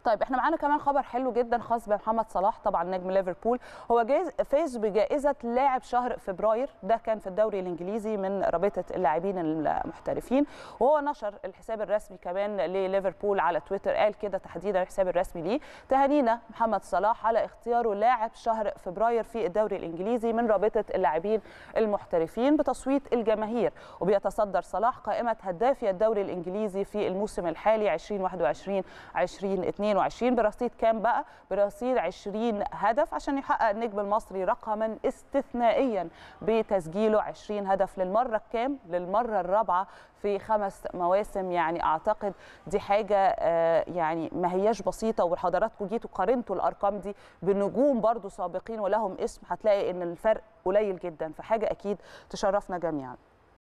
طيب احنا معانا كمان خبر حلو جدا خاص بمحمد صلاح طبعا نجم ليفربول هو جايز فاز بجائزه لاعب شهر فبراير ده كان في الدوري الانجليزي من رابطه اللاعبين المحترفين وهو نشر الحساب الرسمي كمان لليفربول على تويتر قال كده تحديدا الحساب الرسمي ليه تهانينا محمد صلاح على اختياره لاعب شهر فبراير في الدوري الانجليزي من رابطه اللاعبين المحترفين بتصويت الجماهير وبيتصدر صلاح قائمه هدافي الدوري الانجليزي في الموسم الحالي 2021 2022 برصيد كام بقى برصيد 20 هدف عشان يحقق النجم المصري رقما استثنائيا بتسجيله 20 هدف للمره الكام للمره الرابعه في خمس مواسم يعني اعتقد دي حاجه يعني ما هياش بسيطه وحضراتكم جيتوا قارنتوا الارقام دي بنجوم برضو سابقين ولهم اسم هتلاقي ان الفرق قليل جدا فحاجه اكيد تشرفنا جميعا